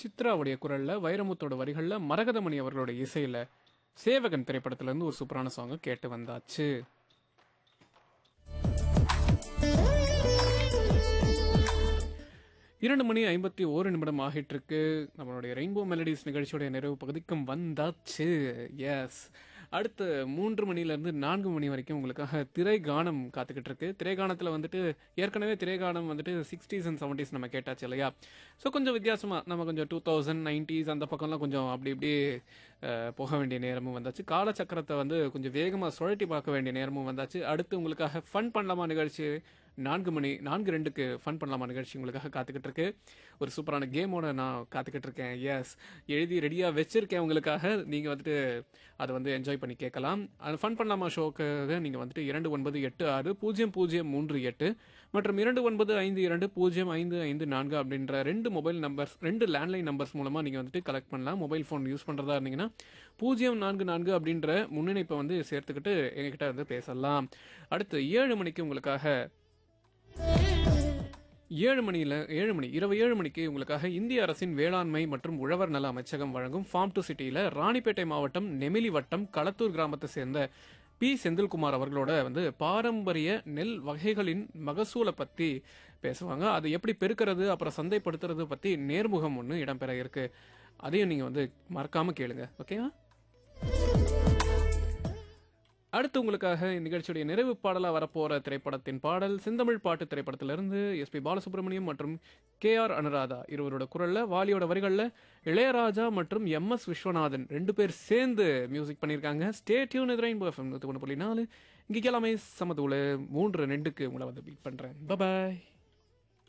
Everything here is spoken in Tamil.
சித்ராவுடைய குரல்ல வைரமுத்தோட வரிகள்ல மரகதமணி அவர்களோட இசையில சேவகன் திரைப்படத்துல இருந்து ஒரு சூப்பரான சாங்க கேட்டு வந்தாச்சு இரண்டு மணி ஐம்பத்தி ஓரு நிமிடம் ஆகிட்டு இருக்கு நம்மளுடைய ரெயின்போ மெலடிஸ் நிகழ்ச்சியோடைய நிறைவு பகுதிக்கும் வந்தாச்சு எஸ் அடுத்த மூன்று மணிலேருந்து நான்கு மணி வரைக்கும் உங்களுக்காக திரை கானம் காத்துக்கிட்டு இருக்கு திரை கானத்தில் வந்துட்டு ஏற்கனவே திரை கானம் வந்துட்டு சிக்ஸ்டீஸ் அண்ட் செவன்டீஸ் நம்ம கேட்டாச்சு இல்லையா ஸோ கொஞ்சம் வித்தியாசமாக நம்ம கொஞ்சம் டூ தௌசண்ட் நைன்டீஸ் அந்த பக்கம்லாம் கொஞ்சம் அப்படி இப்படி அஹ், போக வேண்டிய நேரமும் வந்தாச்சு காலச்சக்கரத்தை வந்து கொஞ்சம் வேகமாக சுழட்டி பார்க்க வேண்டிய நேரமும் வந்தாச்சு அடுத்து உங்களுக்காக ஃபன் பண்ணலாமா நிகழ்ச்சி நான்கு மணி நான்கு ரெண்டுக்கு ஃபன் பண்ணலாமா நிகழ்ச்சி உங்களுக்காக காத்துக்கிட்டு இருக்கு ஒரு சூப்பரான கேமோட நான் காத்துக்கிட்டு இருக்கேன் எஸ் எழுதி ரெடியாக வச்சிருக்கேன் உங்களுக்காக நீங்கள் வந்துட்டு அதை வந்து என்ஜாய் பண்ணி கேட்கலாம் அது ஃபன் பண்ணலாமா ஷோக்காக நீங்கள் வந்துட்டு இரண்டு ஒன்பது எட்டு ஆறு பூஜ்ஜியம் பூஜ்ஜியம் மூன்று எட்டு மற்றும் இரண்டு ஒன்பது ஐந்து இரண்டு பூஜ்ஜியம் ஐந்து ஐந்து நான்கு அப்படின்ற ரெண்டு மொபைல் நம்பர்ஸ் ரெண்டு லேண்ட்லைன் நம்பர்ஸ் மூலமாக நீங்கள் வந்துட்டு கலெக்ட் பண்ணலாம் மொபைல் ஃபோன் யூஸ் பண்ணுறதா இருந்தீங்கன்னா பூஜ்ஜியம் நான்கு நான்கு அப்படின்ற முன்னிணைப்பை வந்து சேர்த்துக்கிட்டு எங்ககிட்ட வந்து பேசலாம் அடுத்து ஏழு மணிக்கு உங்களுக்காக ஏழு மணியில் ஏழு மணி இரவு ஏழு மணிக்கு உங்களுக்காக இந்திய அரசின் வேளாண்மை மற்றும் உழவர் நல அமைச்சகம் வழங்கும் ஃபார்ம் டு சிட்டியில் ராணிப்பேட்டை மாவட்டம் நெமிலி வட்டம் களத்தூர் கிராமத்தை சேர்ந்த பி செந்தில்குமார் அவர்களோட வந்து பாரம்பரிய நெல் வகைகளின் மகசூலை பற்றி பேசுவாங்க அது எப்படி பெருக்கிறது அப்புறம் சந்தைப்படுத்துறது பற்றி நேர்முகம் ஒன்று இடம்பெற இருக்கு அதையும் நீங்கள் வந்து மறக்காமல் கேளுங்க ஓகேவா அடுத்து உங்களுக்காக இந்நிகழ்ச்சியுடைய நிறைவு பாடலாக வரப்போற திரைப்படத்தின் பாடல் செந்தமிழ் பாட்டு திரைப்படத்திலிருந்து எஸ்பி பாலசுப்ரமணியம் மற்றும் கே ஆர் அனுராதா இருவரோட குரல்ல வாலியோட வரிகள்ல இளையராஜா மற்றும் எம் எஸ் விஸ்வநாதன் ரெண்டு பேர் சேர்ந்து மியூசிக் பண்ணியிருக்காங்க ஸ்டே டியூன் ரெயின்போ எஃப்எம் நூற்றி ஒன்று புள்ளி நாலு இங்கே எல்லாமே சமதூள மூன்று ரெண்டுக்கு உங்களை வந்து பீட் பண்ணுறேன் பாய்